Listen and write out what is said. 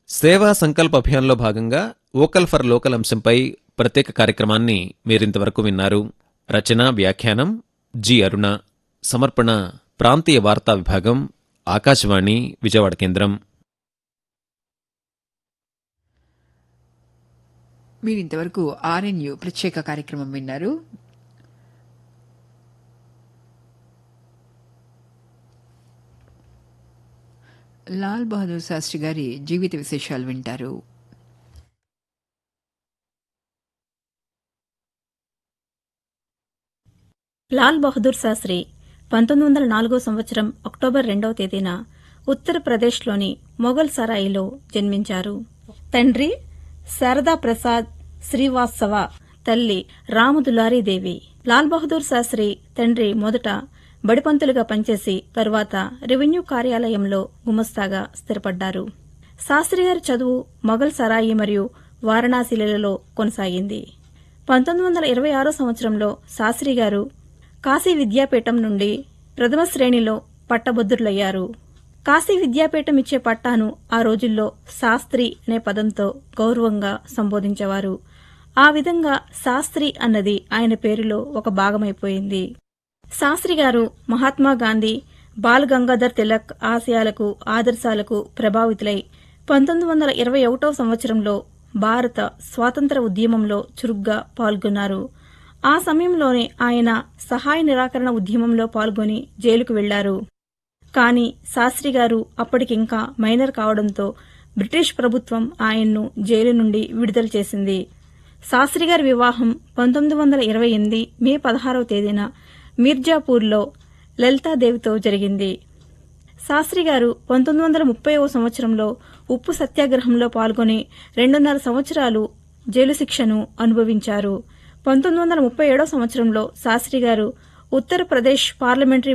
సేవా సంకల్ప అభియాన్లో భాగంగా వోకల్ ఫర్ లోకల్ అంశంపై ప్రత్యేక కార్యక్రమాన్ని మీరింతవరకు విన్నారు రచన వ్యాఖ్యానం జి అరుణ సమర్పణ ప్రాంతీయ వార్తా విభాగం ఆకాశవాణి విజయవాడ కేంద్రం మీరు ఇంతవరకు ఆర్ఎన్యు ప్రత్యేక కార్యక్రమం విన్నారు లాల్ బహదూర్ శాస్త్రి గారి జీవిత విశేషాలు వింటారు లాల్ బహదూర్ శాస్త్రి పంతొమ్మిది వందల నాలుగో సంవత్సరం అక్టోబర్ రెండవ తేదీన ఉత్తరప్రదేశ్లోని మొఘల్ సరాయిలో జన్మించారు తండ్రి శారదా ప్రసాద్ శ్రీవాత్సవ తల్లి రామదులారీదేవి లాల్ బహదూర్ శాస్త్రి తండ్రి మొదట బడిపంతులుగా పనిచేసి తరువాత రెవెన్యూ కార్యాలయంలో గుమస్తాగా స్థిరపడ్డారు శాస్త్రి గారి చదువు మొఘల్ సరాయి మరియు వారణాసిలలో కొనసాగింది పంతొమ్మిది వందల ఇరవై ఆరో సంవత్సరంలో శాస్త్రి గారు కాశీ విద్యాపీఠం నుండి ప్రథమ శ్రేణిలో పట్టభద్రులయ్యారు కాశీ విద్యాపీఠం ఇచ్చే పట్టాను ఆ రోజుల్లో శాస్త్రి అనే పదంతో గౌరవంగా సంబోధించేవారు ఆ విధంగా శాస్త్రి అన్నది ఆయన పేరులో ఒక భాగమైపోయింది శాస్త్రి గారు మహాత్మా గాంధీ బాల్ గంగాధర్ తిలక్ ఆశయాలకు ఆదర్శాలకు ప్రభావితులై పంతొమ్మిది వందల ఇరవై ఒకటో సంవత్సరంలో భారత స్వాతంత్ర ఉద్యమంలో చురుగ్గా పాల్గొన్నారు ఆ సమయంలోనే ఆయన సహాయ నిరాకరణ ఉద్యమంలో పాల్గొని జైలుకు వెళ్లారు కానీ శాస్త్రి గారు అప్పటికింకా మైనర్ కావడంతో బ్రిటిష్ ప్రభుత్వం ఆయన్ను జైలు నుండి విడుదల చేసింది శాస్త్రి గారి వివాహం పంతొమ్మిది వందల ఇరవై ఎనిమిది మే పదహారవ తేదీన మీర్జాపూర్లో లలితాదేవితో జరిగింది శాస్త్రి గారు పంతొమ్మిది వందల ముప్పైవ సంవత్సరంలో ఉప్పు సత్యాగ్రహంలో పాల్గొని రెండున్నర సంవత్సరాలు జైలు శిక్షను అనుభవించారు పంతొమ్మిది వందల ముప్పై ఏడో సంవత్సరంలో శాస్త్రి గారు ఉత్తరప్రదేశ్ పార్లమెంటరీ